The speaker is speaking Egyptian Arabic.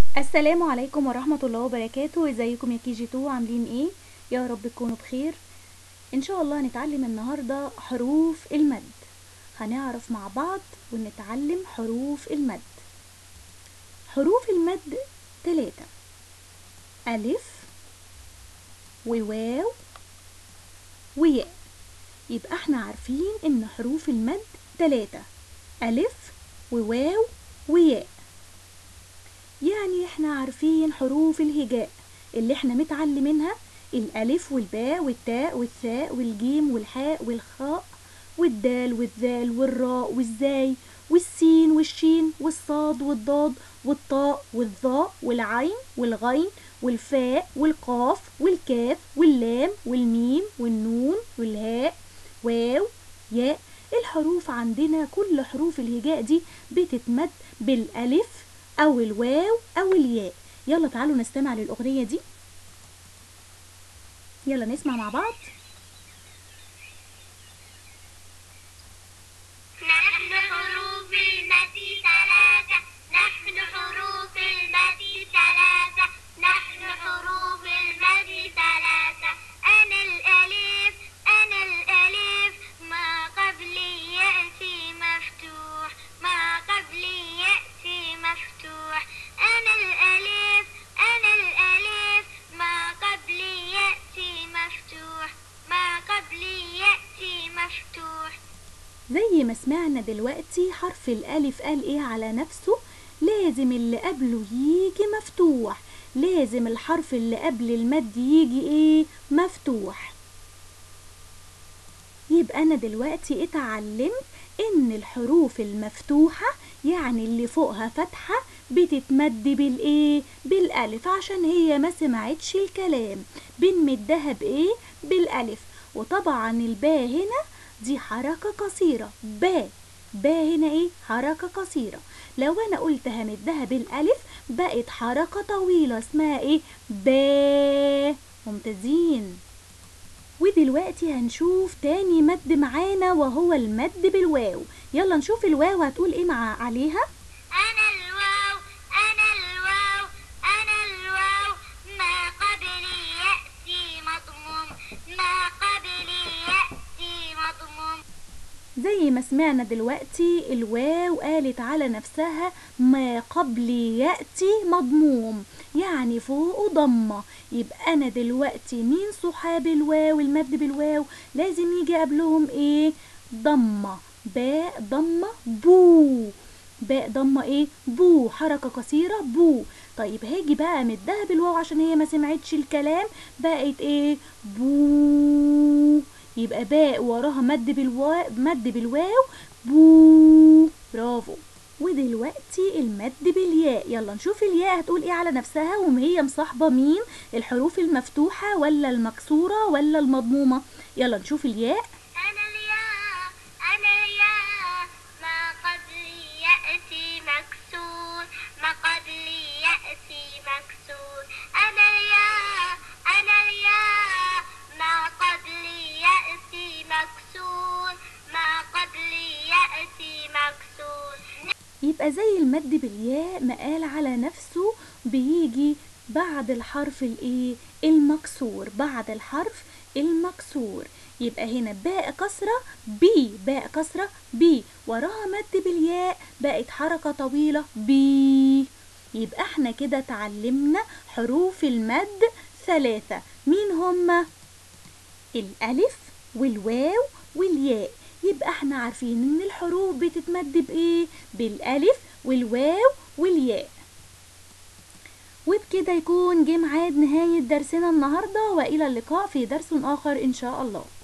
السلام عليكم ورحمة الله وبركاته ازيكم يا كي جي تو عاملين ايه يا رب تكونوا بخير ان شاء الله هنتعلم النهاردة حروف المد هنعرف مع بعض ونتعلم حروف المد حروف المد تلاتة ألف وواو وياء يبقى احنا عارفين ان حروف المد تلاتة ألف وواو وياء يعني احنا عارفين حروف الهجاء اللي احنا متعلمينها الألف والباء والتاء والثاء والجيم والحاء والخاء والدال والذال والراء والزاي والسين والشين والصاد والضاد والطاء والظاء والعين والغين والفاء والقاف والكاف واللام والميم والنون والهاء واو ياء الحروف عندنا كل حروف الهجاء دي بتتمد بالألف أو الواو أو الياء يلا تعالوا نستمع للأغنية دي يلا نسمع مع بعض نحن حروف المد ثلاثة نحن حروف المد ثلاثة نحن حروف المد ثلاثة أنا الألف أنا الألف ما قبلي يأتي مفتوح ما قبلي يأتي مفتوح أنا الألف أنا الألف ما قبلي يأتي مفتوح ما قبلي يأتي مفتوح زي ما سمعنا دلوقتي حرف الألف قال إيه على نفسه لازم اللي قبله يجي مفتوح لازم الحرف اللي قبل المد يجي إيه مفتوح يبقى أنا دلوقتي اتعلمت إن الحروف المفتوحة يعني اللي فوقها فتحة بتتمد بالإيه بالألف عشان هي ما سمعتش الكلام بنمدها بإيه بالألف وطبعا الباء هنا دي حركة قصيرة با با هنا ايه حركة قصيرة لو انا قلت همدها بالالف بقت حركة طويلة اسمها ايه با ممتازين ودلوقتي هنشوف تاني مد معانا وهو المد بالواو يلا نشوف الواو هتقول ايه مع عليها أنا الواو أنا الواو أنا الواو ما قبلي يأتي مضموم ما قبلي يأتي مضموم زي ما سمعنا دلوقتي الواو قالت على نفسها ما قبل يأتي مضموم يعني فوقه ضمة يبقى أنا دلوقتي مين صحاب الواو المد بالواو لازم يجي قبلهم إيه ضمة باء ضمة بو باء ضمة إيه بو حركة قصيرة بو طيب هاجي بقى مدها بالواو عشان هي ما سمعتش الكلام بقت إيه بو يبقى باء وراها مد بالواو مد بالواو بو برافو ودلوقتي المد بالياء يلا نشوف الياء هتقول ايه على نفسها وهي مصاحبه مين الحروف المفتوحه ولا المكسوره ولا المضمومه يلا نشوف الياء أنا الياء أنا الياء ما قبلي يأتي مكسور ما قبلي يأتي مكسور أنا الياء أنا الياء ما قبلي يأتي مكسور ما قبلي يأتي مكسور يبقى زي المد بالياء ما قال على نفسه بيجي بعد الحرف الايه المكسور بعد الحرف المكسور يبقى هنا باء كسرة بي باء كسرة بي وراها مد بالياء بقت حركة طويلة بي يبقى احنا كده اتعلمنا حروف المد ثلاثة مين هما الألف والواو والياء يبقى احنا عارفين ان الحروف بتتمد بايه بالالف والواو والياء وبكده يكون جه ميعاد نهاية درسنا النهاردة وإلى اللقاء في درس آخر إن شاء الله